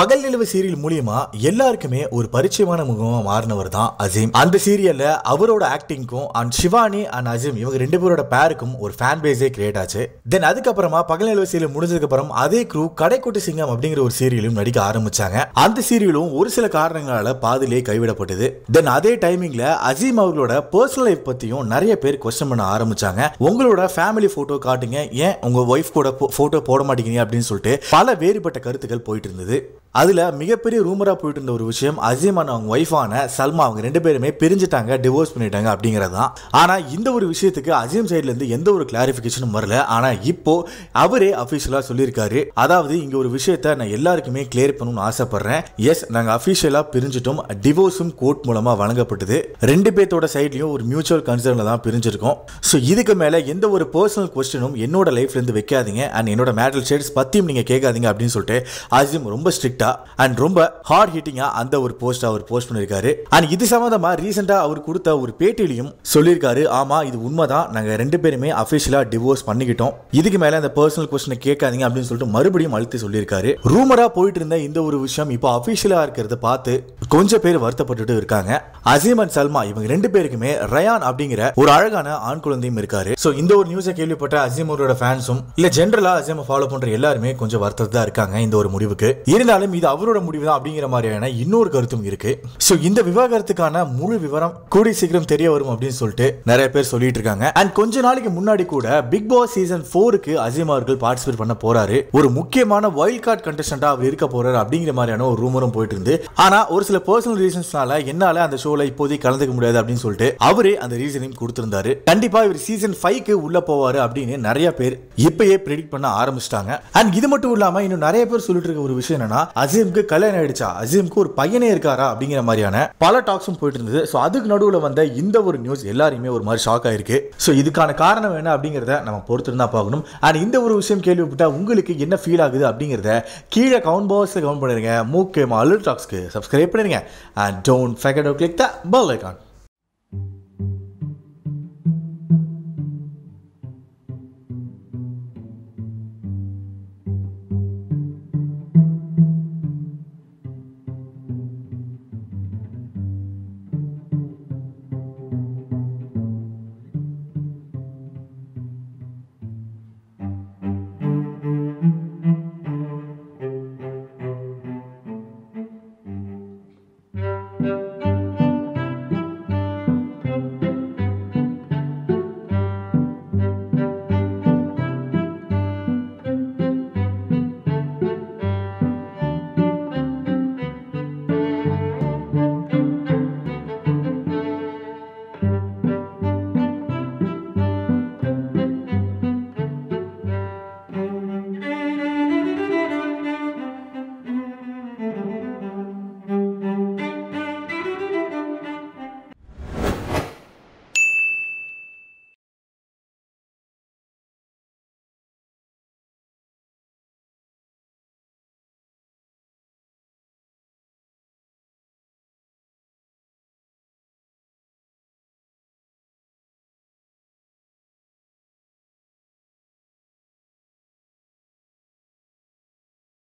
பகல் நிலவு சீரியல் மூலியமா எல்லாருக்குமே ஒரு பரிச்சயமான முகமா மாறினவர் தான் அசீம் அந்த சீரியல்ல அவரோட ஆக்டிங்க்கும் அண்ட் சிவானி அண்ட் அசீம் இவங்க ரெண்டு பேரோட பேருக்கும் ஒரு ஃபேன் பேஸே கிரியேட் ஆச்சு தென் அதுக்கப்புறமா பகல் நிலவு சீரியல் முடிஞ்சதுக்கு அப்புறம் அதே க்ரூ கடைக்குட்டி சிங்கம் அப்படிங்கிற ஒரு சீரியலும் நடிக்க ஆரம்பிச்சாங்க அந்த சீரியலும் ஒரு சில காரணங்களால பாதிலே கைவிடப்பட்டது தென் அதே டைமிங்ல அசீம் அவர்களோட பர்சனல் லைஃப் பத்தியும் நிறைய பேர் கொஸ்டின் பண்ண ஆரம்பிச்சாங்க உங்களோட ஃபேமிலி போட்டோ காட்டுங்க ஏன் உங்க ஒய்ஃப் கூட போட்டோ போட மாட்டேங்கிறீங்க அப்படின்னு சொல்லிட்டு பல வேறுபட்ட கருத்துக்கள் போயிட்டு இருந்தது அதுல மிகப்பெரிய ரூமரா போயிட்டு இருந்த ஒரு விஷயம் அசீம் அண்ட் அவங்க ஒய்ஃபான சல்மா அவங்க ரெண்டு பேருமே பிரிஞ்சுட்டாங்க டிவோர்ஸ் பண்ணிட்டாங்க அப்படிங்கிறது தான் ஆனா இந்த ஒரு விஷயத்துக்கு அசீம் சைட்ல இருந்து எந்த ஒரு கிளாரிபிகேஷனும் வரல ஆனா இப்போ அவரே அபிஷியலா சொல்லியிருக்காரு அதாவது இங்க ஒரு விஷயத்த நான் எல்லாருக்குமே கிளியர் பண்ணணும்னு ஆசைப்படுறேன் எஸ் நாங்க அபிஷியலா பிரிஞ்சிட்டோம் டிவோர்ஸும் கோர்ட் மூலமா வழங்கப்பட்டது ரெண்டு பேர்த்தோட சைட்லயும் ஒரு மியூச்சுவல் கன்சர்ன்ல தான் பிரிஞ்சிருக்கோம் ஸோ இதுக்கு மேல எந்த ஒரு பர்சனல் கொஸ்டினும் என்னோட லைஃப்ல இருந்து வைக்காதீங்க அண்ட் என்னோட மேட்டல் ஷேட்ஸ் பத்தியும் நீங்க கேட்காதீங்க அப்படின்னு சொல்லிட்டு அசீம் ரொம்ப ஸ்ட்ரிக்டா அண்ட் ரொம்ப ஹார்ட் ஹிட்டிங்கா அந்த ஒரு போஸ்ட் அவர் போஸ்ட் பண்ணிருக்காரு அண்ட் இது சம்பந்தமா ரீசெண்டா அவர் கொடுத்த ஒரு பேட்டியிலையும் சொல்லியிருக்காரு ஆமா இது உண்மைதான் நாங்க ரெண்டு பேருமே அபிஷியலா டிவோர்ஸ் பண்ணிக்கிட்டோம் இதுக்கு மேல இந்த பர்சனல் கொஸ்டினை கேட்காதீங்க அப்படின்னு சொல்லிட்டு மறுபடியும் அழுத்தி சொல்லியிருக்காரு ரூமரா போயிட்டு இருந்த இந்த ஒரு விஷயம் இப்போ அபிஷியலா இருக்கிறத பார்த்து கொஞ்சம் பேர் வருத்தப்பட்டுட்டு இருக்காங்க அசீம் அண்ட் சல்மா இவங்க ரெண்டு பேருக்குமே ரயான் அப்படிங்கிற ஒரு அழகான ஆண் குழந்தையும் இருக்காரு சோ இந்த ஒரு நியூஸை கேள்விப்பட்ட அசீம் அவரோட ஃபேன்ஸும் இல்ல ஜென்ரலா அசீமை ஃபாலோ பண்ற எல்லாருமே கொஞ்சம் வருத்தத்தில் தான் இருக்காங்க இந்த ஒரு முடிவுக்கு இருந்தாலும் இது அவரோட முடிவு தான் அப்படிங்கிற மாதிரியான இன்னொரு கருத்தும் இருக்கு சோ இந்த விவாகரத்துக்கான முழு விவரம் கூடிய சீக்கிரம் தெரிய வரும் அப்படின்னு சொல்லிட்டு நிறைய பேர் சொல்லிட்டு இருக்காங்க அண்ட் கொஞ்ச நாளைக்கு முன்னாடி கூட பிக் பாஸ் சீசன் போருக்கு அசீம் அவர்கள் பார்ட்டிசிபேட் பண்ண போறாரு ஒரு முக்கியமான வைல்ட் கார்டு கண்டஸ்டண்டா அவர் இருக்க போறாரு அப்படிங்கிற மாதிரியான ஒரு ரூமரும் போயிட்டு இருந்து ஆனா ஒரு சில பர்சனல் ரீசன்ஸ்னால என்னால அந்த ஷோல இப்போதைக்கு கலந்துக்க முடியாது அப்படின்னு சொல்லிட்டு அவரே அந்த ரீசனையும் கொடுத்திருந்தாரு கண்டிப்பா இவர் சீசன் ஃபைவ்க்கு உள்ள போவாரு அப்படின்னு நிறைய பேர் இப்பயே ப்ரெடிக்ட் பண்ண ஆரம்பிச்சிட்டாங்க அண்ட் இது மட்டும் இல்லாம இன்னும் நிறைய பேர் சொல்லிட்டு இருக்க ஒரு விஷயம் என்னன்னா அசீம்க்கு கல்யாணம் ஆயிடுச்சா அசீம்க்கு ஒரு பையனே இருக்காரா அப்படிங்கிற மாதிரியான பல டாக்ஸும் போயிட்டு இருந்தது ஸோ அதுக்கு நடுவில் வந்த இந்த ஒரு நியூஸ் எல்லாருமே ஒரு மாதிரி ஷாக் ஆயிருக்கு ஸோ இதுக்கான காரணம் என்ன அப்படிங்கிறத நம்ம பொறுத்து தான் பார்க்கணும் அண்ட் இந்த ஒரு விஷயம் கேள்விப்பட்டா உங்களுக்கு என்ன ஃபீல் ஆகுது அப்படிங்கிறத கீழே கவுண்ட் பாக்ஸில் கவுண்ட் பண்ணிருங்க முக்கியமாக அலர் டாக்ஸ்க்கு சப்ஸ்கிரைப் பண்ணிருங்க and don't forget click the bell icon